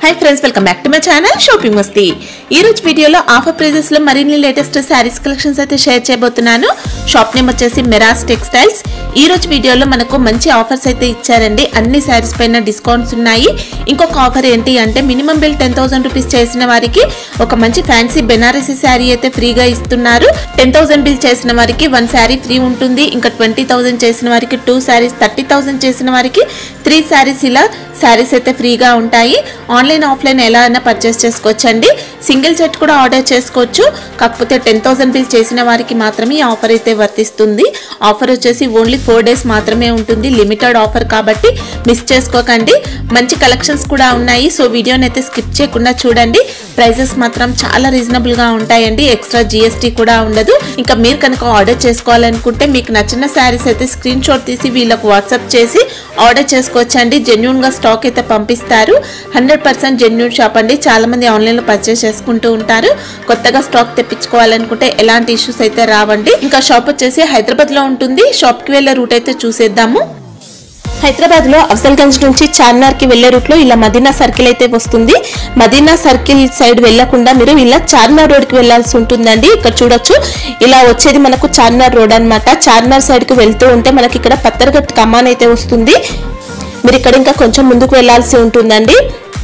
High friends welcome back to my channel shopping Masti ఈ రోజు వీడియోలో ఆఫర్ ప్రైజెస్ లో మరిన్ని లేటెస్ట్ శారీస్ కలెక్షన్స్ అయితే షేర్ చేయబోతున్నాను షాప్ నేమ్ వచ్చేసి మెరాస్ టెక్స్టైల్స్ ఈ రోజు వీడియోలో మనకు మంచి ఆఫర్స్ అయితే ఇచ్చారండి అన్ని శారీస్ పైన డిస్కౌంట్స్ ఉన్నాయి ఇంకొక ఆఫర్ ఏంటి అంటే minimum bill ten thousand rupees చేసిన వారికి ఒక మంచి ఫ్యాన్సీ బెనారసీ శారీ అయితే ఫ్రీగా ఇస్తున్నారు టెన్ థౌసండ్ బిల్ చేసిన వారికి వన్ శారీ ఫ్రీ ఉంటుంది ఇంకా ట్వంటీ థౌసండ్ చేసిన వారికి టూ శారీస్ థర్టీ థౌసండ్ చేసిన వారికి త్రీ శారీస్ ఇలా శారీస్ అయితే ఫ్రీగా ఉంటాయి ఆన్లైన్ ఆఫ్లైన్ ఎలా అయినా పర్చేస్ చేసుకోవచ్చండి సింగిల్ సెట్ కూడా ఆర్డర్ చేసుకోవచ్చు కాకపోతే టెన్ థౌసండ్ బిల్ చేసిన వారికి మాత్రమే ఈ ఆఫర్ అయితే వర్తిస్తుంది ఆఫర్ వచ్చేసి ఓన్లీ ఫోర్ డేస్ మాత్రమే ఉంటుంది లిమిటెడ్ ఆఫర్ కాబట్టి మిస్ చేసుకోకండి మంచి కలెక్షన్స్ కూడా ఉన్నాయి సో వీడియోని అయితే స్కిప్ చేయకుండా చూడండి ప్రైజెస్ మాత్రం చాలా రీజనబుల్గా ఉంటాయండి ఎక్స్ట్రా జిఎస్టీ కూడా ఉండదు ఇంకా మీరు కనుక ఆర్డర్ చేసుకోవాలనుకుంటే మీకు నచ్చిన శారీస్ అయితే స్క్రీన్ షాట్ తీసి వీళ్ళకు వాట్సాప్ చేసి ఆర్డర్ చేసుకోవచ్చండి జెన్యున్ గా స్టాక్ అయితే పంపిస్తారు హండ్రెడ్ పర్సెంట్ జెన్యున్ షాప్ అండి చాలా మంది ఆన్లైన్ లో పర్చేస్ చేసుకుంటూ ఉంటారు కొత్తగా స్టాక్ తెప్పించుకోవాలనుకుంటే ఎలాంటి ఇష్యూస్ అయితే రావండి ఇంకా షాప్ వచ్చేసి హైదరాబాద్ లో ఉంటుంది షాప్ కి వెళ్ళే రూట్ అయితే చూసేద్దాము హైదరాబాద్ లో అఫ్జల్గంజ్ నుంచి చార్మినార్ కి వెళ్లే రూట్ లో ఇలా మదీనా సర్కిల్ అయితే వస్తుంది మదీనా సర్కిల్ సైడ్ వెళ్లకుండా మీరు ఇలా చార్మినార్ రోడ్ కి వెళ్లాల్సి ఉంటుందండి ఇక్కడ చూడొచ్చు ఇలా వచ్చేది మనకు చార్మినార్ రోడ్ అన్నమాట చార్మినార్ సైడ్ కి వెళ్తూ ఉంటే మనకి ఇక్కడ పత్తరగట్ కమాన్ అయితే వస్తుంది మీరు ఇక్కడ ఇంకా కొంచెం ముందుకు వెళ్లాల్సి ఉంటుందండి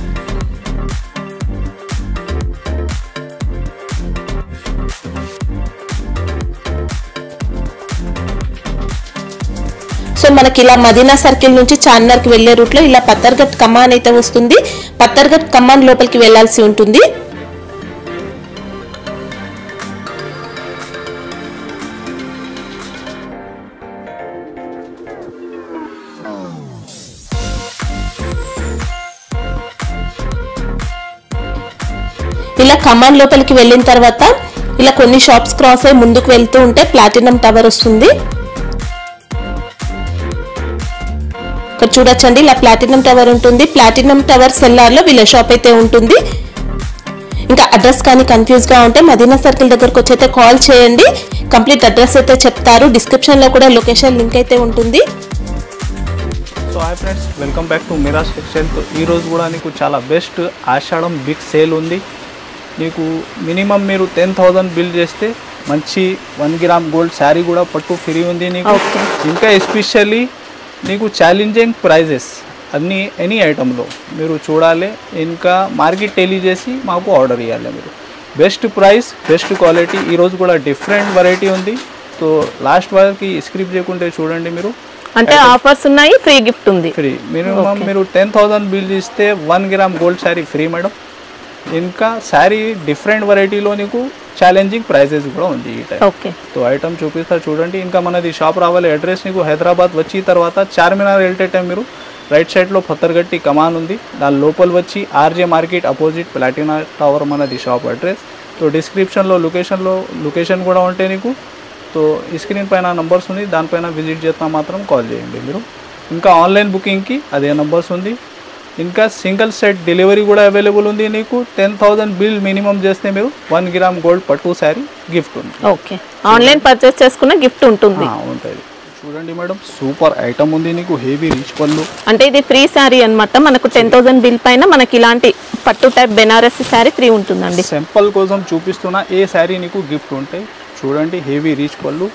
సో మనకి ఇలా మదీనా సర్కిల్ నుంచి చార్మినార్ కి వెళ్లే రూట్ లో ఇలా పత్తర్గట్ కమాన్ అయితే వస్తుంది పత్తర్గట్ కమాన్ లోపలికి వెళ్లాల్సి ఉంటుంది ఇలా కమాన్ లోపలికి వెళ్ళిన తర్వాత ఇలా కొన్ని షాప్స్ క్రాస్ అయి ముందుకు వెళ్తూ ఉంటే ప్లాటినం టవర్ వస్తుంది ఇక్కడ చూడొచ్చండి ఇలా ప్లాటినం టవర్ ఉంటుంది ప్లాటినం టవర్ సెల్లార్ లో వీళ్ళ షాప్ అయితే ఉంటుంది ఇంకా అడ్రస్ కానీ కన్ఫ్యూజ్ గా ఉంటే మదీనా సర్కిల్ దగ్గరకు వచ్చి అయితే కాల్ చేయండి కంప్లీట్ అడ్రస్ అయితే చెప్తారు డిస్క్రిప్షన్ లో కూడా లొకేషన్ లింక్ అయితే ఉంటుంది so hi friends welcome back to Miraj textile ఈ రోజు కూడా నీకు చాలా బెస్ట్ ఆషాఢం బిగ్ సేల్ ఉంది నీకు మినిమం మీరు టెన్ థౌజండ్ బిల్ చేస్తే మంచి వన్ గ్రామ్ గోల్డ్ శారీ కూడా పట్టు ఫ్రీ ఉంది నీకు Okay. ఇంకా ఎస్పెషల్లీ నీకు ఛాలెంజింగ్ ప్రైజెస్ అన్ని ఎనీ ఐటెంలో మీరు చూడాలి ఇంకా మార్కెట్ టెలీ చేసి మాకు ఆర్డర్ ఇవ్వాలి మీరు బెస్ట్ ప్రైస్ బెస్ట్ క్వాలిటీ ఈరోజు కూడా డిఫరెంట్ వెరైటీ ఉంది సో లాస్ట్ వరకు స్క్రిప్ట్ చేయకుంటే చూడండి మీరు అంటే ఆఫర్స్ ఉన్నాయి ఫ్రీ గిఫ్ట్ ఉంది ఫ్రీ మినిమం మీరు టెన్ థౌసండ్ బిల్ చేస్తే one gram gold sari free madam ఇంకా శారీ డిఫరెంట్ వెరైటీలో నీకు ఛాలెంజింగ్ ప్రైజెస్ కూడా ఉంది ఈ టైం ఓకే సో ఐటమ్ చూపిస్తా చూడండి ఇంకా మనది షాప్ రావాలి అడ్రస్ నీకు హైదరాబాద్ వచ్చి తర్వాత చార్మినార్ వెళ్తే టైం మీరు రైట్ సైడ్లో పత్తర్గట్టి కమాన్ ఉంది దాని లోపల వచ్చి RJ market opposite platina tower మనది షాప్ అడ్రస్ సో డిస్క్రిప్షన్లో లొకేషన్లో లొకేషన్ కూడా ఉంటే నీకు సో ఈ స్క్రీన్ పైన నంబర్స్ ఉంది దానిపైన విజిట్ చేస్తా మాత్రం కాల్ చేయండి మీరు ఇంకా ఆన్లైన్ బుకింగ్కి అదే నంబర్స్ ఉంది ఇంకా సింగిల్ సెట్ డెలివరీ కూడా అవైలబుల్ ఉంది నీకు టెన్ థౌజండ్ బిల్ మినిమం చేస్తే మీరు వన్ గ్రామ్ గోల్డ్ పట్టు శారీ గిఫ్ట్ ఉంది ఓకే ఆన్లైన్ పర్చేస్ చేసుకున్న గిఫ్ట్ ఉంటుంది ఆ, ఉంటుంది చూడండి మేడం సూపర్ ఐటమ్ ఉంది నీకు హెవీ రిచ్ పళ్ళు అంటే ఇది ఫ్రీ శారీ అన్నమాట మనకు టెన్ థౌసండ్ బిల్ పైన మనకి ఇలాంటి పట్టు టైప్ బెనారసి శారీ ఫ్రీ ఉంటుందండి సింపుల్ కోసం చూపిస్తున్నా ఏ శారీ నీకు గిఫ్ట్ ఉంటాయి చూడండి heavy rich pallu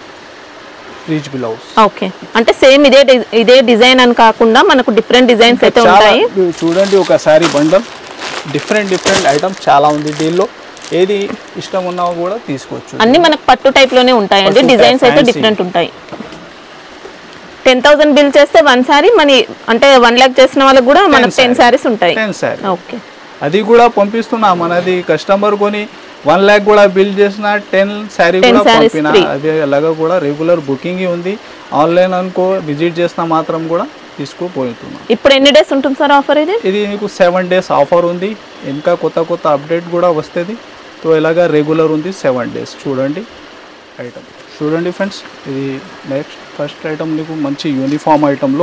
rich blouse okay అంటే సేమ్ ఇదే డి- ఇదే డిజైన్ అని కాకుండా మనకు డిఫరెంట్ డిజైన్స్ అయితే చాలా ఉంటాయి చూడండి ఒక sari bundle different different items చాలా ఉంది దీనిలో ఏది ఇష్టం ఉన్నా కూడా తీసుకోవచ్చు అన్ని మనకు పట్టు టైప్ లోనే ఉంటాయండి పట్టు type, డిజైన్స్ అయితే fancy. డిఫరెంట్ ఉంటాయి టెన్ థౌసండ్ బిల్ చేస్తే వన్ శారీ మన అంటే వన్ ల్యాక్ చేసిన వాళ్ళకి కూడా మనకు టెన్ saree. శారీస్ ఉంటాయి టెన్ శారీ ఓకే అది కూడా పంపిస్తున్నా మనది కస్టమర్ కొని వన్ ల్యాక్ కూడా బిల్ చేసిన టెన్ శారీ 10 కూడా sarees పంపిన free. అది అలాగా కూడా రెగ్యులర్ బుకింగ్ ఉంది ఆన్లైన్ అనుకో విజిట్ చేసిన మాత్రం కూడా తీసుకోపోతున్నా ఇప్పుడు ఎన్ని డేస్ ఉంటుంది సార్ ఆఫర్ ఇది ఇది మీకు సెవెన్ డేస్ ఆఫర్ ఉంది ఇంకా కొత్త కొత్త అప్డేట్ కూడా వస్తుంది సో ఇలాగా రెగ్యులర్ ఉంది సెవెన్ డేస్ చూడండి ఐటమ్ చూడండి ఫ్రెండ్స్ ఇది నెక్స్ట్ ఫస్ట్ ఐటమ్ నీకు మంచి యూనిఫామ్ ఐటంలో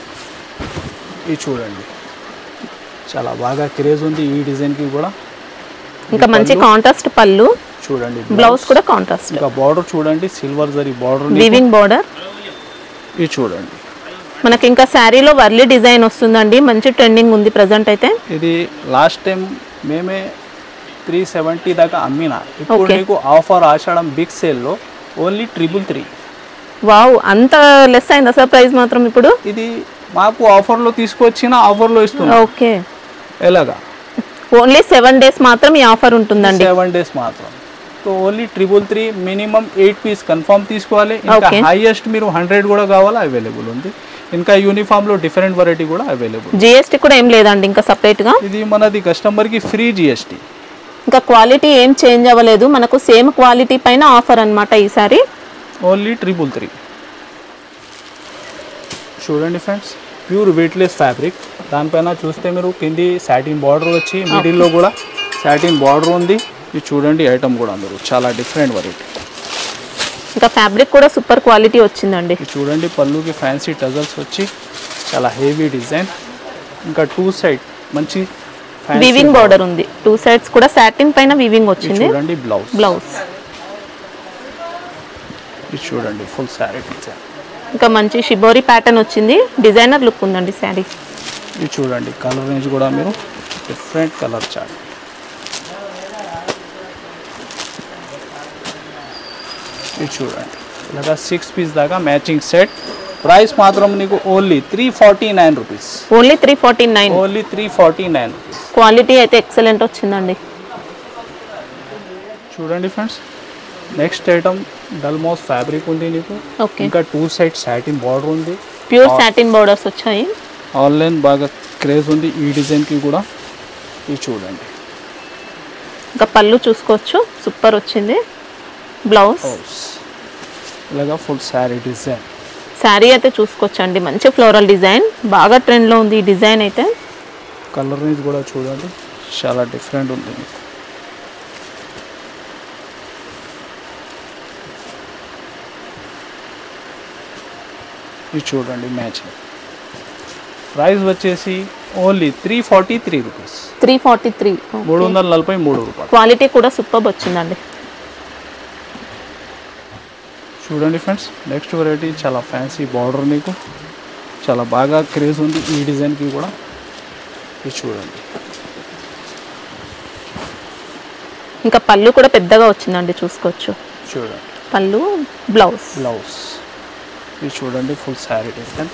ఇది చూడండి చాలా బాగా క్రేజ్ ఉంది ఈ డిజైన్కి కూడా ఇంకా మంచి కాంట్రాస్ట్ పళ్ళు చూడండి బ్లౌజ్ కూడా కాంట్రాస్ట్ ఇంకా బార్డర్ చూడండి silver zari border weaving border ఇది చూడండి మనకి ఇంకా శారీలో వర్లీ డిజైన్ వస్తుందండి మంచి ట్రెండింగ్ ఉంది ప్రజెంట్ అయితే ఇది లాస్ట్ టైం మేమే త్రీ సెవెంటీ దాకా అమ్మిన ఇప్పుడు Okay. నీకు ఆఫర్ ఆషాఢం బిగ్ సేల్లో ఓన్లీ ట్రిపుల్ త్రీ వావ్ అంత లెస్ అయిందా సార్ ప్రైస్ మాత్రం ఇప్పుడు ఇది మాకు ఆఫర్లో తీసుకొచ్చిన ఆఫర్లో ఇస్తున్నాం ఓకే ఎలాగా ఓన్లీ సెవెన్ డేస్ మాత్రం ఈ ఆఫర్ ఉంటుందండి సెవెన్ డేస్ మాత్రం so only triple three minimum eight piece confirm తీసుకోవాలి ఇంకా Okay. హైయెస్ట్ మీరు హండ్రెడ్ కూడా కావాలా అవైలబుల్ ఉంది ఇంకా యూనిఫామ్లో డిఫరెంట్ వెరైటీ కూడా అవైలబుల్ జిఎస్టీ కూడా ఏం లేదండి ఇంకా separate గా ఇది మనది కస్టమర్కి ఫ్రీ జిఎస్టీ ఇంకా క్వాలిటీ ఏం చేంజ్ అవ్వలేదు మనకు సేమ్ క్వాలిటీ పైన ఆఫర్ అన్నమాట ఈసారి ఓన్లీ ట్రిపుల్ త్రీ చూడండి ఫ్రెండ్స్ ప్యూర్ వెయిట్లెస్ ఫ్యాబ్రిక్ దానిపైన చూస్తే మీరు కింది సాటిన్ బార్డర్ వచ్చి మిడిల్లో కూడా సాటిన్ బార్డర్ ఉంది ఇది చూడండి ఐటమ్ కూడా మీరు చాలా డిఫరెంట్ వెరైటీ ఇంకా ఫ్యాబ్రిక్ కూడా సూపర్ క్వాలిటీ వచ్చిందండి ఇది చూడండి పళ్ళుకి ఫ్యాన్సీ టజల్స్ వచ్చి చాలా హెవీ డిజైన్ ఇంకా టూ సైడ్ మంచి fancy వీవింగ్ బార్డర్ ఉంది టూ సైడ్స్ కూడా సాటిన్ పైన వీవింగ్ ఇది వచ్చింది చూడండి బ్లౌజ్ బ్లౌజ్ ఇది చూడండి ఫుల్ శారీ డిజైన్ ఇంకా మంచి షిబోరి ప్యాటర్న్ వచ్చింది డిజైనర్ లుక్ ఉందండి శారీ ఇది చూడండి కలర్ రేంజ్ కూడా మీరు డిఫరెంట్ కలర్ చార్ట్ ఇది చూడండి ఇలాగా సిక్స్ పీస్ దాకా మ్యాచింగ్ సెట్ ప్రైస్ మాత్రం నీకు only three forty nine rupees only three forty nine only three forty nine rupees quality అయితే ఎక్సలెంట్ వచ్చిందండి చూడండి ఫ్రెండ్స్ నెక్స్ట్ ఐటమ్ డల్మోస్ ఫ్యాబ్రిక్ ఉంది నీకు ఓకే ఇంకా టూ సైడ్ సాటిన్ బార్డర్ ఉంది ప్యూర్ సాటిన్ బార్డర్స్ వచ్చాయి ఆన్లైన్ బాగా క్రేజ్ ఉంది ఈ డిజైన్కి కూడా ఇది చూడండి ఇంకా పళ్ళు చూసుకోవచ్చు సూపర్ వచ్చింది బ్లౌజ్ హౌస్ ఇలాగా ఫుల్ శారీ డిజైన్ శారీ అయితే చూసుకోవచ్చండి మంచి ఫ్లోరల్ డిజైన్ బాగా ట్రెండ్లో ఉంది ఈ డిజైన్ అయితే కలర్ రేంజ్ కూడా చూడండి చాలా డిఫరెంట్ ఉంది మీకు ఇది చూడండి మ్యాచింగ్ ప్రైస్ వచ్చేసి only three forty three rupees three forty three మూడు వందల నలభై మూడు రూపాయలు క్వాలిటీ కూడా సూపర్ వచ్చిందండి చూడండి ఫ్రెండ్స్ నెక్స్ట్ వెరైటీ చాలా ఫ్యాన్సీ బార్డర్ మీకు చాలా బాగా క్రేజ్ ఉంది ఈ డిజైన్కి కూడా ఇది చూడండి ఇంకా పళ్ళు కూడా పెద్దగా వచ్చిందండి చూసుకోవచ్చు చూడండి పళ్ళు బ్లౌజ్ బ్లౌజ్ ఇది చూడండి ఫుల్ శారీ డిజైన్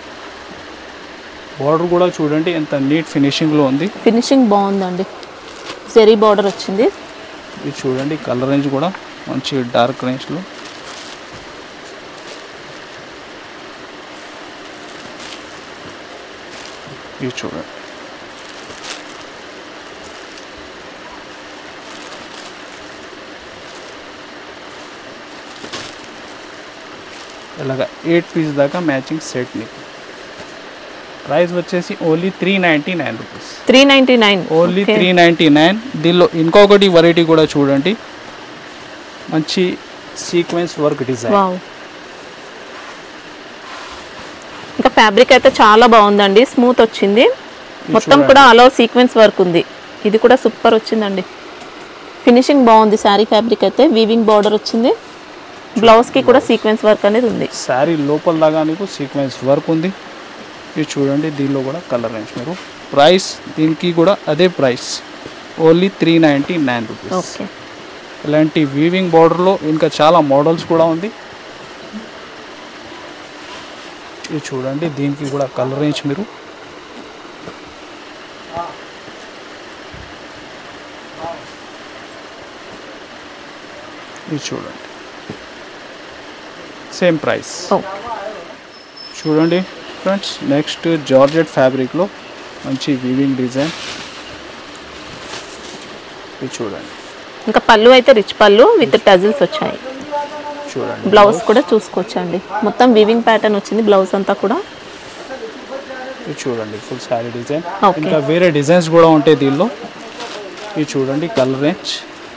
బార్డర్ కూడా చూడండి ఎంత నీట్ ఫినిషింగ్లో ఉంది ఫినిషింగ్ బాగుందండి జెరీ బార్డర్ వచ్చింది ఇది చూడండి కలర్ రేంజ్ కూడా మంచి డార్క్ రేంజ్లో ఇది చూడండి ఇలాగ ఎయిట్ పీస్ దాకా మ్యాచింగ్ సెట్ మీకు ప్రైస్ వచ్చేసి only three ninety nine rupees three ninety nine only three ninety nine దీనిలో ఇంకొకటి వెరైటీ కూడా చూడండి మంచి సీక్వెన్స్ వర్క్ డిజైన్ వావ్ ఇంకా ఫ్యాబ్రిక్ అయితే చాలా బాగుందండి స్మూత్ వచ్చింది మొత్తం చూడండి. కూడా అలో సీక్వెన్స్ వర్క్ ఉంది ఇది కూడా సూపర్ వచ్చిందండి ఫినిషింగ్ బాగుంది శారీ ఫ్యాబ్రిక్ అయితే వీవింగ్ బార్డర్ వచ్చింది బ్లౌజ్కి కూడా సీక్వెన్స్ వర్క్ అనేది ఉంది శారీ లోపల దాకా నీకు సీక్వెన్స్ వర్క్ ఉంది ఇది చూడండి దీనిలో కూడా కలర్ రేంజ్ మీరు ప్రైస్ దీనికి కూడా అదే price only three ninety nine rupees okay ఇలాంటి వీవింగ్ బార్డర్లో ఇంకా చాలా మోడల్స్ కూడా ఉంది ఇది చూడండి దీనికి కూడా కలర్ రేంజ్ మీరు ఇది చూడండి సేమ్ ప్రైస్ ఓకే చూడండి ఫ్రెండ్స్ నెక్స్ట్ జార్జెట్ ఫ్యాబ్రిక్లో మంచి వీవింగ్ డిజైన్ ఇది చూడండి ఇంకా పళ్ళు అయితే రిచ్ పళ్ళు విత్ టజిల్స్ వచ్చాయి చూడండి బ్లౌజ్ కూడా చూసుకోవచ్చండి మొత్తం వీవింగ్ ప్యాటర్న్ వచ్చింది బ్లౌజ్ అంతా కూడా ఇది చూడండి ఫుల్ శారీ డిజైన్ Okay. ఇంకా వేరే డిజైన్స్ కూడా ఉంటాయి దీనిలో ఇది చూడండి colour range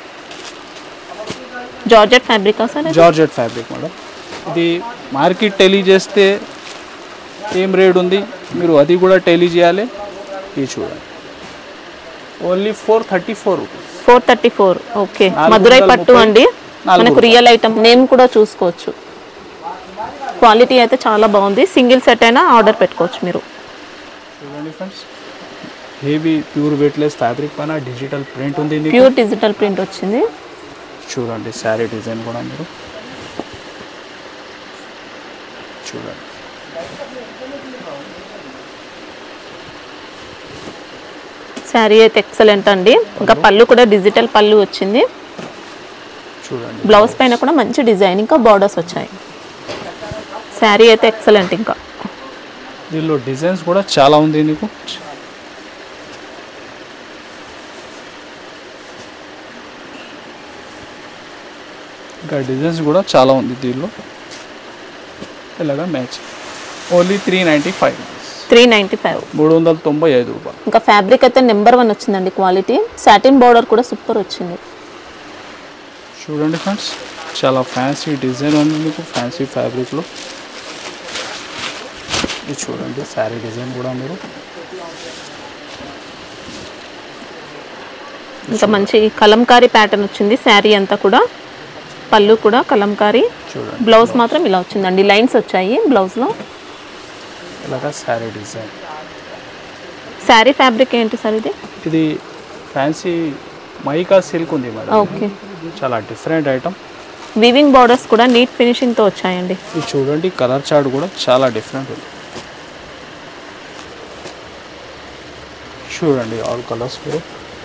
georgette fabric sir georgette fabric madam ఇది మార్కెట్ టెలీ చేస్తే ఏం రేట్ ఉంది మీరు అది కూడా టెలీ చేయాలి ఇది చూడండి only four thirty four rupees four thirty four okay నాలుగు మధురై వందల పట్టు ముప్పై, అండి నాలుగు మనకు రియల్ ఐటమ్ నేమ్ కూడా చూసుకోవచ్చు క్వాలిటీ అయితే చాలా బాగుంది సింగిల్ సెట్ అయినా ఆర్డర్ పెట్టుకోవచ్చు మీరు చూడండి friends heavy pure weightless fabric పైన డిజిటల్ ప్రింట్ ఉంది నీకు. ప్యూర్ డిజిటల్ ప్రింట్ వచ్చింది చూడండి శారీ డిజైన్ కూడా మీరు చూడండి శారీ అయితే ఎక్సలెంట్ అండి ఇంకా పళ్ళు కూడా డిజిటల్ పళ్ళు వచ్చింది చూడండి బ్లౌజ్ పైన కూడా మంచి డిజైన్ ఇంకా బార్డర్స్ వచ్చాయి శారీ అయితే ఎక్సలెంట్ ఇంకా దీనిలో డిజైన్స్ కూడా చాలా ఉంది నీకు ఇంకా డిజైన్స్ కూడా చాలా ఉంది దీనిలో ఇలాగా match only three ninety five three ninety five మూడు వందల తొంభై ఐదు రూపాయలు ఇంకా ఫ్యాబ్రిక్ అయితే నెంబర్ వన్ వచ్చిందండి క్వాలిటీ సాటిన్ బార్డర్ కూడా సూపర్ వచ్చింది చూడండి ఫ్రెండ్స్ చాలా ఫ్యాన్సీ డిజైన్ ఉంది మీకు ఫ్యాన్సీ ఫ్యాబ్రిక్లో ఇది చూడండి శారీ డిజైన్ కూడా మీరు ఇంకా మంచి కలంకారీ ప్యాటర్న్ వచ్చింది శారీ అంతా కూడా పళ్ళు కూడా కలంకారీ చూడండి బ్లౌజ్ మాత్రం ఇలా వచ్చిందండి లైన్స్ వచ్చాయి బ్లౌజ్లో ఇలాగా శారీ డిజైన్ శారీ ఫ్యాబ్రిక్ ఏంటి సార్ ఇది ఇది ఫ్యాన్సీ మైకా సిల్క్ ఉంది మేడం ఓకే చాలా డిఫరెంట్ ఐటమ్ వివింగ్ బార్డర్స్ కూడా నీట్ ఫినిషింగ్తో వచ్చాయండి ఇది చూడండి కలర్ చార్ట్ కూడా చాలా డిఫరెంట్ ఉంది చూడండి ఆల్ కలర్స్ మీరు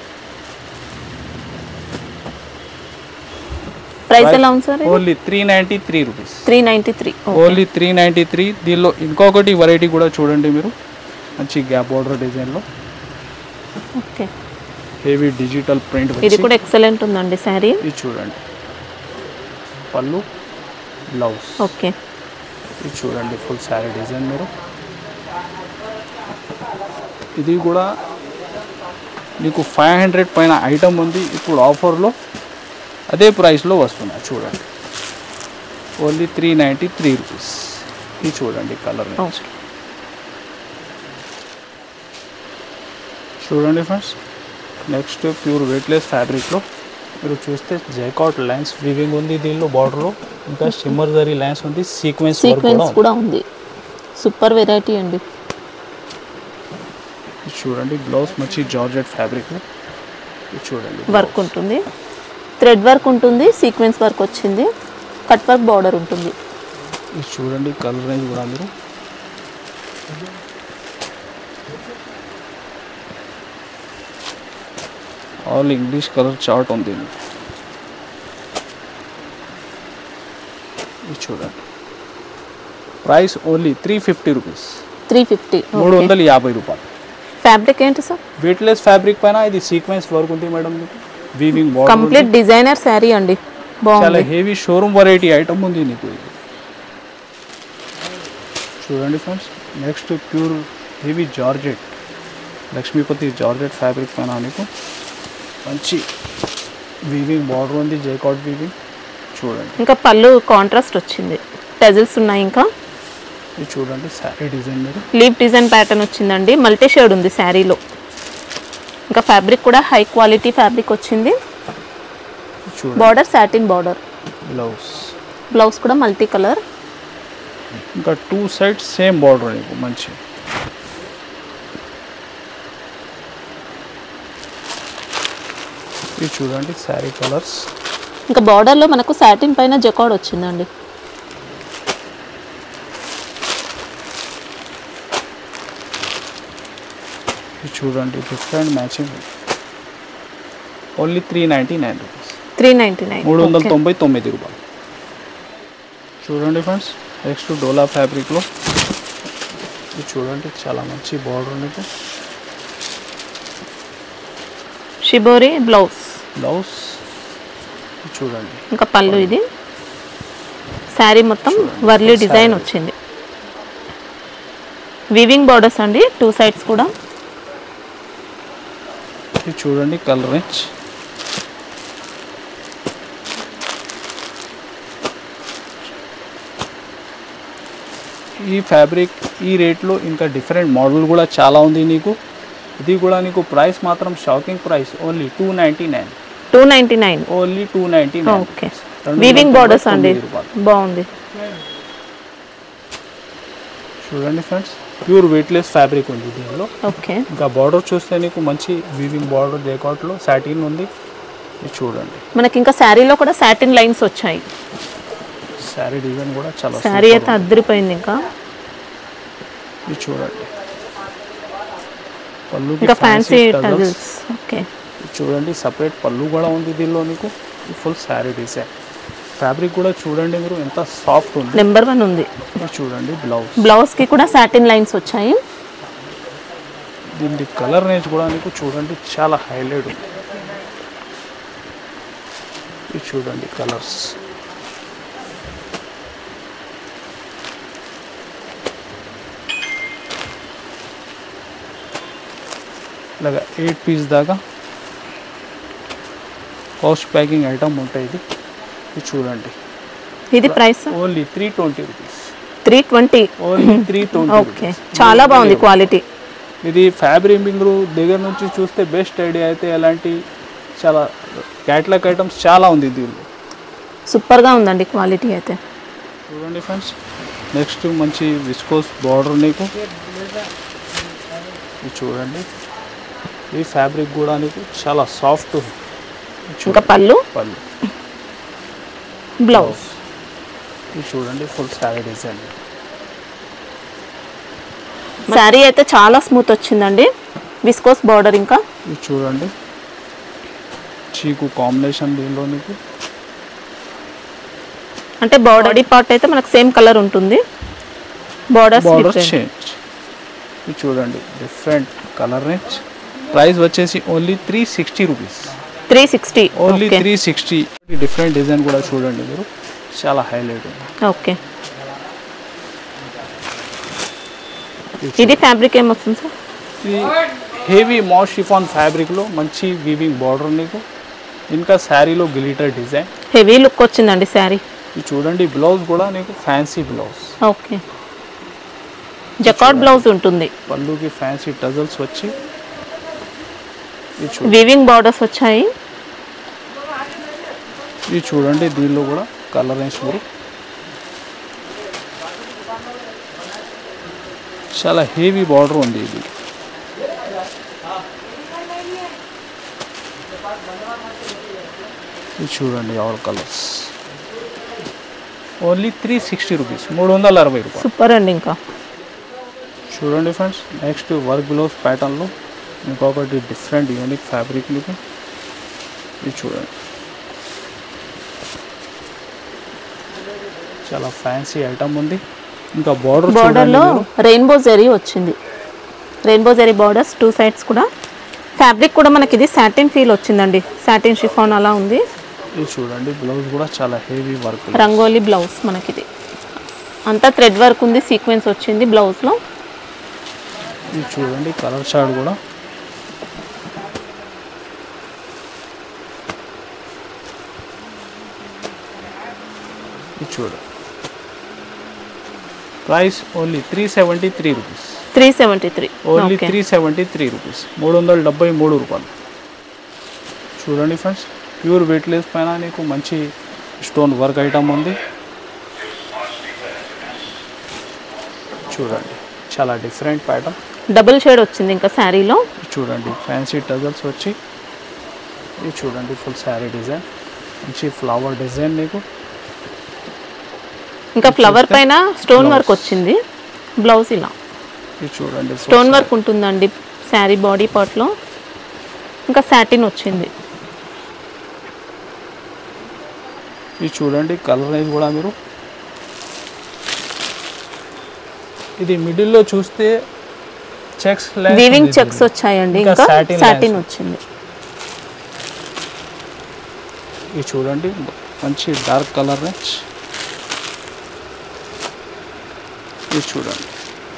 ప్రైస్ ఎలా ఉంది sir only three ninety three rupees three ninety three only three ninety three దీనిలో ఇంకొకటి వెరైటీ కూడా చూడండి మీరు మంచి గ్యాప్ బార్డర్ డిజైన్లో ఓకే హెవీ డిజిటల్ ప్రింట్ ఇది కూడా ఎక్సలెంట్ ఉందండి శారీ ఇది చూడండి పళ్ళు బ్లౌజ్ ఓకే ఇది చూడండి ఫుల్ శారీ డిజైన్ మీరు ఇది కూడా మీకు ఫైవ్ హండ్రెడ్ పైన ఐటమ్ ఉంది ఇప్పుడు ఆఫర్లో అదే ప్రైస్లో వస్తున్నాయి చూడండి only three ninety three rupees ఇది చూడండి కలర్ ఓకే చూడండి ఫ్రెండ్స్ నెక్స్ట్ ప్యూర్ వెయిట్లెస్ ఫ్యాబ్రిక్లో మీరు చూస్తే జైకాట్ లైన్స్ వీవింగ్ ఉంది దీనిలో బార్డర్లో ఇంకా షిమ్మర్ జరీ లైన్స్ ఉంది సీక్వెన్స్ వర్క్ కూడా సీక్వెన్స్ ఉంది. కూడా ఉంది సూపర్ వెరైటీ అండి ఇది చూడండి బ్లౌజ్ మంచి జార్జెట్ ఫ్యాబ్రిక్ ఇది చూడండి వర్క్ ఉంటుంది థ్రెడ్ వర్క్ ఉంటుంది సీక్వెన్స్ వర్క్ వచ్చింది కట్ వర్క్ బార్డర్ ఉంటుంది ఇది చూడండి కలర్ రేంజ్ కూడా మీరు ఆల్ ఇంగ్లీష్ కలర్ చార్ట్ ఉంది ఇది చూడండి price only three fifty rupees three fifty మూడు వందల యాభై రూపాయలు ఫ్యాబ్రిక్ ఏంటి సార్ వెయిట్లెస్ ఫ్యాబ్రిక్ పైన ఇది సీక్వెన్స్ వర్క్ ఉంది మేడం మీకు weaving border complete designer sari అండి చాలా బాగుంది హెవీ షోరూమ్ వెరైటీ ఐటమ్ ఉంది నీకు ఇది చూడండి friends next pure heavy georgette Lakshmipati georgette fabric పైన నీకు మంచి వీవింగ్ బార్డర్ ఉంది జైకాట్ వీవింగ్ చూడండి ఇంకా పళ్ళు కాంట్రాస్ట్ వచ్చింది టెజిల్స్ ఉన్నాయి ఇంకా ఇది చూడండి శారీ డిజైన్ మీరు లీవ్ డిజైన్ ప్యాటర్న్ వచ్చిందండి మల్టీ షేడ్ ఉంది శారీలో ఇంకా ఫ్యాబ్రిక్ కూడా హై క్వాలిటీ ఫ్యాబ్రిక్ వచ్చింది ఇది చూడండి border satin border blouse blouse కూడా మల్టీ కలర్ ఇంకా టూ సైడ్స్ సేమ్ బార్డర్ నీకు మంచి ఇది చూడండి శారీ కలర్స్ ఇంకా బార్డర్లో మనకు సాటిన్ పైన జకాడ్ వచ్చిందండి ఇది చూడండి different matching only three ninety nine rupees three ninety nine మూడు వందల తొంభై తొమ్మిది రూపాయలు చూడండి ఫ్రెండ్స్ నెక్స్ట్ డోలా ఫ్యాబ్రిక్లో ఇది చూడండి చాలా మంచి బార్డర్ మీకు షిబోరి బ్లౌజ్ బ్లౌజ్ ఇది చూడండి ఇంకా పళ్ళు ఇది శారీ మొత్తం వర్లీ డిజైన్ వచ్చింది వివింగ్ బార్డర్స్ అండి టూ సైడ్స్ కూడా ఇది చూడండి కలర్ రేంజ్ ఈ ఫ్యాబ్రిక్ ఈ రేట్లో ఇంకా డిఫరెంట్ మోడల్ కూడా చాలా ఉంది నీకు ఇది కూడా నీకు ప్రైస్ మాత్రం shocking price only two ninety nine two ninety nine only two ninety nine okay weaving borders అండి బాగుంది చూడండి ఫ్రెండ్స్ ప్యూర్ వెయిట్లెస్ ఫ్యాబ్రిక్ ఉంది దీనిలో ఓకే ఇంకా బార్డర్ చూస్తే నీకు మంచి వీవింగ్ బార్డర్ జేకాట్లో సాటిన్ ఉంది ఇది చూడండి మనకి ఇంకా శారీలో కూడా సాటిన్ లైన్స్ వచ్చాయి శారీ డిజైన్ కూడా చాలా శారీ super అయితే అద్దరిపోయింది ఇంకా ఉంది. ఇది చూడండి పళ్ళుకి ఇంకా fancy fancy tassels. Tassels okay ఇది చూడండి సపరేట్ పళ్ళు కూడా ఉంది దీనిలో నీకు ఫుల్ శారీ డిజైన్ ఫ్యాబ్రిక్ కూడా చూడండి మీరు ఎంత సాఫ్ట్ ఉంది నెంబర్ వన్ ఉంది ఇది చూడండి బ్లౌజ్ బ్లౌజ్కి కూడా సాటిన్ లైన్స్ వచ్చాయి దీని కలర్ రేంజ్ కూడా నీకు చూడండి చాలా హైలైట్ ఉంది ఇది చూడండి కలర్స్ ఇలాగా ఎయిట్ పీస్ దాకా కాస్ట్ ప్యాకింగ్ ఐటమ్ ఉంటాయి ఇది ఇది చూడండి ఇది price only three twenty rupees three twenty only three twenty okay చాలా బాగుంది క్వాలిటీ ఇది ఫ్యాబ్రిక్ మీరు దగ్గర నుంచి చూస్తే బెస్ట్ ఐడియా అయితే ఎలాంటి చాలా క్యాట్లాగ్ ఐటమ్స్ చాలా ఉంది దీనిలో సూపర్గా ఉందండి క్వాలిటీ అయితే చూడండి ఫ్రెండ్స్ నెక్స్ట్ మంచి విస్కోస్ బార్డర్ నీకు ఇది చూడండి ఈ ఫ్యాబ్రిక్ కూడా నీకు చాలా సాఫ్ట్ ఇంకా పళ్ళు పళ్ళు బ్లౌజ్ ఇది చూడండి ఫుల్ శారీ డిజైన్ శారీ అయితే చాలా స్మూత్ వచ్చిందండి విస్కోస్ బార్డర్ ఇంకా ఇది చూడండి చీకు కాంబినేషన్ దీనిలో నీకు అంటే బాడీ పార్ట్ అయితే మనకు సేమ్ కలర్ ఉంటుంది బార్డర్ బార్డర్స్ చేంజ్ ఇది చూడండి డిఫరెంట్ కలర్ రేంజ్ ప్రైస్ వచ్చేసి only three sixty rupees three sixty only okay three sixty different design కూడా చూడండి మీరు చాలా హైలైట్ ఉంది ఓకే ఇది ఫ్యాబ్రిక్ ఏమొస్తుంది సార్ ఇది హెవీ మాస్ షిఫాన్ ఫ్యాబ్రిక్లో మంచి వీవింగ్ బార్డర్ నీకు ఇంకా శారీలో గ్లిటర్ డిజైన్ హెవీ లుక్ వచ్చిందండి శారీ ఇది చూడండి బ్లౌజ్ కూడా నీకు fancy blouse okay jacquard blouse ఉంటుంది పళ్ళుకి ఫ్యాన్సీ టజల్స్ వచ్చి ఇది చూ వీవింగ్ బార్డర్స్ వచ్చాయి ఇది చూడండి దీనిలో కూడా కలర్ రేంజ్ మీరు చాలా హెవీ బార్డర్ ఉంది ఇది ఇది చూడండి all colours only three sixty rupees మూడు వందల అరవై రూపాయలు సూపర్ అండి ఇంకా చూడండి ఫ్రెండ్స్ నెక్స్ట్ వర్క్ బ్లౌజ్ ప్యాటర్న్లో ఇంకొకటి డిఫరెంట్ యూనిక్ ఫ్యాబ్రిక్ మీకు ఇది చూడండి చాలా ఫ్యాన్సీ ఐటమ్ ఉంది ఇంకా బార్డర్ బార్డర్ లో రెయిన్బో జరీ వచ్చింది rainbow zari borders two sides కూడా ఫ్యాబ్రిక్ కూడా మనకి ఇది సాటిన్ ఫీల్ వచ్చిందండి సాటిన్ షిఫాన్ అలా ఉంది ఇది చూడండి బ్లౌజ్ కూడా చాలా హెవీ వర్క్ రంగోలీ బ్లౌజ్ మనకి ఇది అంతా థ్రెడ్ వర్క్ ఉంది సీక్వెన్స్ వచ్చింది బ్లౌజ్ లో ఇది చూడండి కలర్ షార్ట్ కూడా ఇది చూడు price only three seventy three rupees three seventy three only okay three seventy three rupees మూడు వందల డెబ్బై మూడు రూపాయలు చూడండి ఫ్రెండ్స్ ప్యూర్ వెయిట్లెస్ పైన నీకు మంచి స్టోన్ వర్క్ ఐటమ్ ఉంది చూడండి చాలా డిఫరెంట్ ప్యాటర్న్ డబుల్ షేడ్ వచ్చింది ఇంకా శారీలో చూడండి ఫ్యాన్సీ టజల్స్ వచ్చి ఇది చూడండి ఫుల్ శారీ డిజైన్ మంచి ఫ్లవర్ డిజైన్ నీకు ఇంకా ఫ్లవర్ పైన స్టోన్ వర్క్ వచ్చింది బ్లౌజ్ ఇలా ఇది చూడండి full స్టోన్ saree. వర్క్ ఉంటుందండి శారీ బాడీ పార్ట్లో ఇంకా సాటిన్ వచ్చింది ఇది చూడండి కలర్ అనేది కూడా మీరు ఇది మిడిల్లో చూస్తే చెక్స్ వీవింగ్ చెక్స్ వచ్చాయండి ఇంకా ఇంకా satin సాటిన్ lines. వచ్చింది ఇది చూడండి మంచి డార్క్ కలర్ రేంజ్ ఇది చూడండి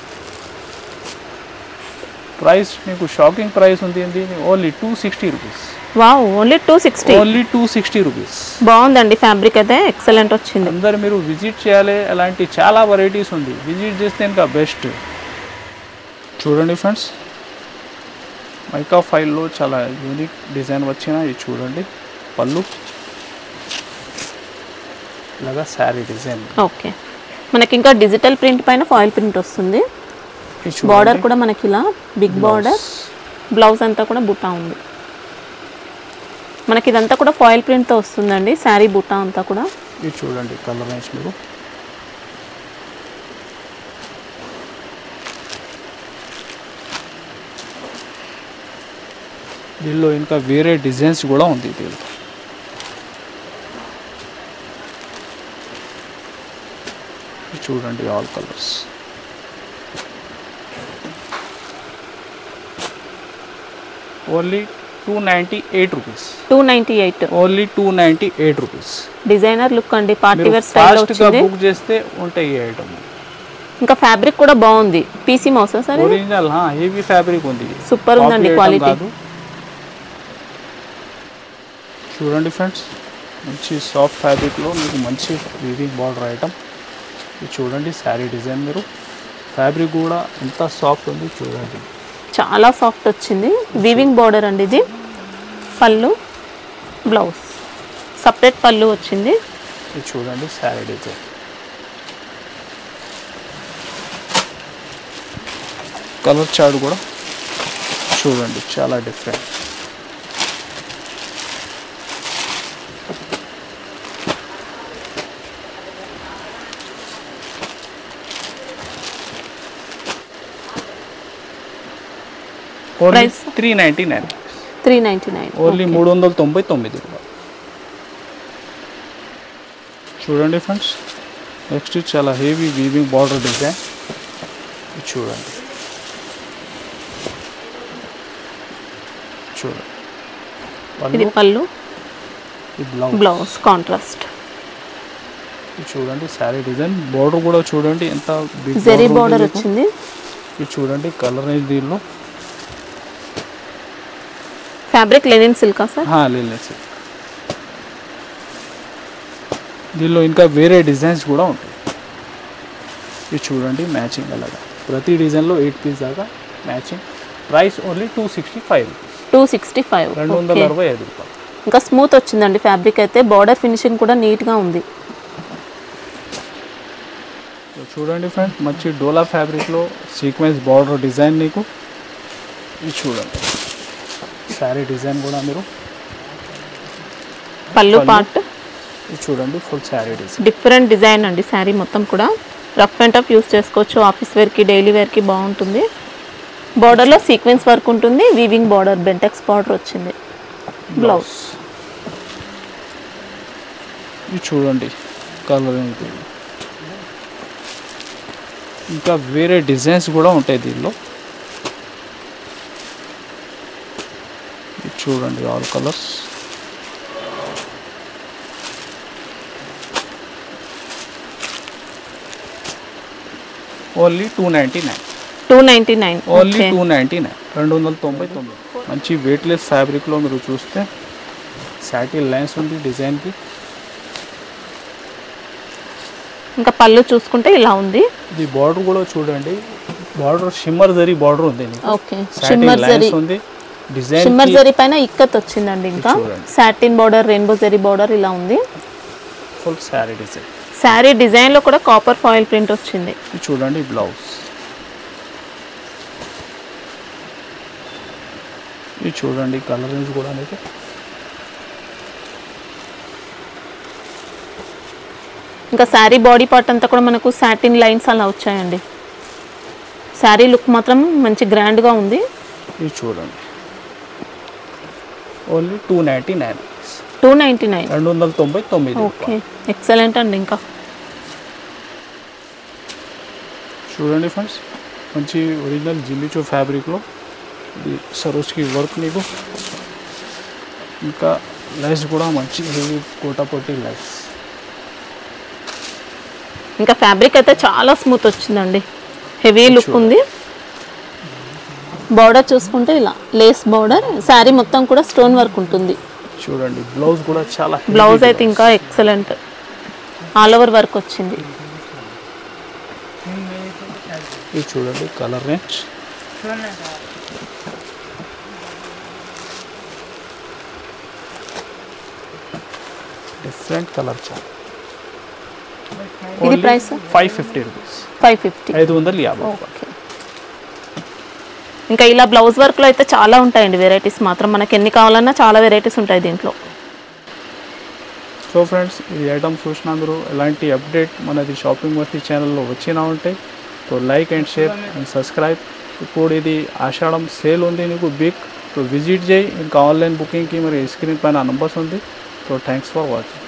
ప్రైస్ మీకు షాకింగ్ ప్రైస్ ఉంది ఏంటి only two sixty rupees wow only two sixty only two sixty rupees బాగుందండి ఫ్యాబ్రిక్ అయితే ఎక్సలెంట్ వచ్చింది అందరు మీరు విజిట్ చేయాలి అలాంటి చాలా వెరైటీస్ ఉంది విజిట్ చేస్తే ఇంకా బెస్ట్ చూడండి ఫ్రెండ్స్ మైకా ఫైల్లో చాలా యూనిక్ డిజైన్ వచ్చిన ఇది చూడండి పళ్ళు ఇలాగా శారీ డిజైన్ ఓకే మనకి ఇంకా డిజిటల్ ప్రింట్ పైన ఫాయిల్ ప్రింట్ వస్తుంది ఇది చూడండి. బార్డర్ కూడా మనకి ఇలా బిగ్ బార్డర్ బ్లౌజ్ అంతా కూడా బుట్టా ఉంది మనకి ఇదంతా కూడా ఫాయిల్ ప్రింట్తో వస్తుందండి శారీ బుట్టా అంతా కూడా ఇది చూడండి కలర్ రేంజ్ మీరు దీనిలో ఇంకా వేరే డిజైన్స్ కూడా ఉంది దీనిలో ఇది చూడండి all colours only two ninety eight rupees two ninety eight only two ninety eight rupees designer look అండి పార్టీ మీరు వేర్ స్టైల్లో ఫాస్ట్గా వచ్చింది బుక్ చేస్తే ఉంటాయి ఈ ఐటమ్ ఇంకా ఫ్యాబ్రిక్ కూడా బాగుంది పీసీ మౌసా సార్ ఇది? ఒరిజినల్ హెవీ ఫ్యాబ్రిక్ ఉంది సూపర్ ఉందండి Copy item క్వాలిటీ కాదు. చూడండి ఫ్రెండ్స్ మంచి సాఫ్ట్ ఫ్యాబ్రిక్లో మీకు మంచి వీవింగ్ బార్డర్ ఐటమ్ ఇది చూడండి శారీ డిజైన్ మీరు ఫ్యాబ్రిక్ కూడా ఎంత సాఫ్ట్ ఉంది చూడండి చాలా సాఫ్ట్ వచ్చింది వీవింగ్ బార్డర్ అండి ఇది పళ్ళు బ్లౌజ్ సపరేట్ పళ్ళు వచ్చింది ఇది చూడండి శారీ డిజైన్ కలర్ చార్ట్ కూడా చూడండి చాలా different only Price? Three ninety nine three ninety nine only మూడు వందల తొంభై తొమ్మిది రూపాయలు చూడండి ఫ్రెండ్స్ నెక్స్ట్ చాలా హెవీ వీవింగ్ బార్డర్ డిజైన్ ఇది చూడండి చూడండి ఇది పళ్ళు పళ్ళు ఈ బ్లౌజ్ బ్లౌజ్ కాంట్రాస్ట్ ఇది చూడండి శారీ డిజైన్ బార్డర్ కూడా చూడండి ఎంత బిగ్ జెరీ బార్డర్ వచ్చింది ఇది చూడండి కలర్ అనేది దీనిలో ఫ్యాబ్రిక్ లెనిన్ సిల్కా సార్ లేలేదు దీనిలో ఇంకా వేరే డిజైన్స్ కూడా ఉంటాయి ఇది చూడండి మ్యాచింగ్ అలాగా ప్రతి డిజైన్లో ఎయిట్ పీస్ దాకా matching price only two sixty five rupees two sixty five రెండు వందల అరవై ఐదు రూపాయలు ఇంకా స్మూత్ వచ్చిందండి ఫ్యాబ్రిక్ అయితే బార్డర్ ఫినిషింగ్ కూడా నీట్గా ఉంది సో చూడండి ఫ్రెండ్స్ మంచి డోలా ఫ్యాబ్రిక్లో సీక్వెన్స్ బార్డర్ డిజైన్ నీకు ఇది చూడండి శారీ డిజైన్ కూడా మీరు పళ్ళు పళ్ళు. పార్ట్ ఇది చూడండి full sari design different design అండి శారీ మొత్తం కూడా రఫ్ అండ్ టఫ్ యూస్ చేసుకోవచ్చు ఆఫీస్ వేర్కి డైలీ వేర్కి బాగుంటుంది బార్డర్లో సీక్వెన్స్ వర్క్ ఉంటుంది వీవింగ్ బార్డర్ బెంటెక్స్ బార్డర్ వచ్చింది బ్లౌజ్ ఇది చూడండి కలర్ ఏంటి ఇంకా వేరే డిజైన్స్ కూడా ఉంటాయి దీనిలో ఇది చూడండి all colours only two ninety nine two ninety nine only two ninety nine రెండు వందల తొంభై తొమ్మిది మంచి వెయిట్లెస్ ఫ్యాబ్రిక్లో మీరు చూస్తే శాటిల్ లైన్స్ ఉంది డిజైన్కి ఇంకా పళ్ళు చూసుకుంటే ఇలా ఉంది ఇది బార్డర్ కూడా చూడండి బార్డర్ షిమ్మర్ జరీ బార్డర్ ఉంది okay satin shimmer zari lines ఉంది డిజైన్ షిమ్మర్ జరీ పైన ఇక్కత్ వచ్చిందండి ఇంకా చూడండి. Satin border rainbow zari border ఇలా ఉంది ఫుల్ శారీ డిజైన్ శారీ డిజైన్లో కూడా కాపర్ ఫాయిల్ ప్రింట్ వచ్చింది ఇది చూడండి బ్లౌజ్ ఇది చూడండి కలర్ రేంజ్ కూడా మీకు ఇంకా శారీ బాడీ పార్ట్ అంతా కూడా మనకు సాటిన్ లైన్స్ అలా వచ్చాయండి శారీ లుక్ మాత్రం మంచి గ్రాండ్గా ఉంది ఇది చూడండి only two ninety nine two ninety nine రెండు వందల తొంభై తొమ్మిది ఓకే ఎక్సలెంట్ అండి ఇంకా చూడండి ఫ్రెండ్స్ మంచి ఒరిజినల్ జిమ్మిచో ఫ్యాబ్రిక్లో ఇది సరోజ్కి వర్క్ నీకు ఇంకా లైస్ కూడా మంచి హెవీ కోటాపొట్టి లైస్ ఇంకా ఫ్యాబ్రిక్ అయితే చాలా స్మూత్ వచ్చిందండి హెవీ లుక్ ఉంది బార్డర్ చూసుకుంటే ఇలా లేస్ బార్డర్ శారీ మొత్తం కూడా స్టోన్ వర్క్ ఉంటుంది చూడండి బ్లౌజ్ కూడా చాలా heavy బ్లౌజ్ అయితే blouse. ఇంకా ఎక్సలెంట్ ఆల్ ఓవర్ వర్క్ వచ్చింది ఇది చూడండి కలర్ రేంజ్ డిఫరెంట్ కలర్ చాలా ఇది price five fifty rupees five fifty ఐదు వందల యాభై రూపాయలు ఓకే ఇంకా ఇలా బ్లౌజ్ వర్క్లో అయితే చాలా ఉంటాయండి వెరైటీస్ మాత్రం మనకి ఎన్ని కావాలన్నా చాలా వెరైటీస్ ఉంటాయి దీంట్లో సో ఫ్రెండ్స్ ఈ ఐటమ్ చూసినందరూ ఎలాంటి అప్డేట్ మనది షాపింగ్ మస్తీ ఛానల్లో వచ్చినా ఉంటే so like and share and subscribe ఇప్పుడు ఇది ఆషాఢం సేల్ ఉంది నీకు బిగ్ సో విజిట్ చేయి ఇంకా ఆన్లైన్ బుకింగ్కి మరి స్క్రీన్ పైన నంబర్స్ ఉంది సో థ్యాంక్స్ ఫర్ వాచింగ్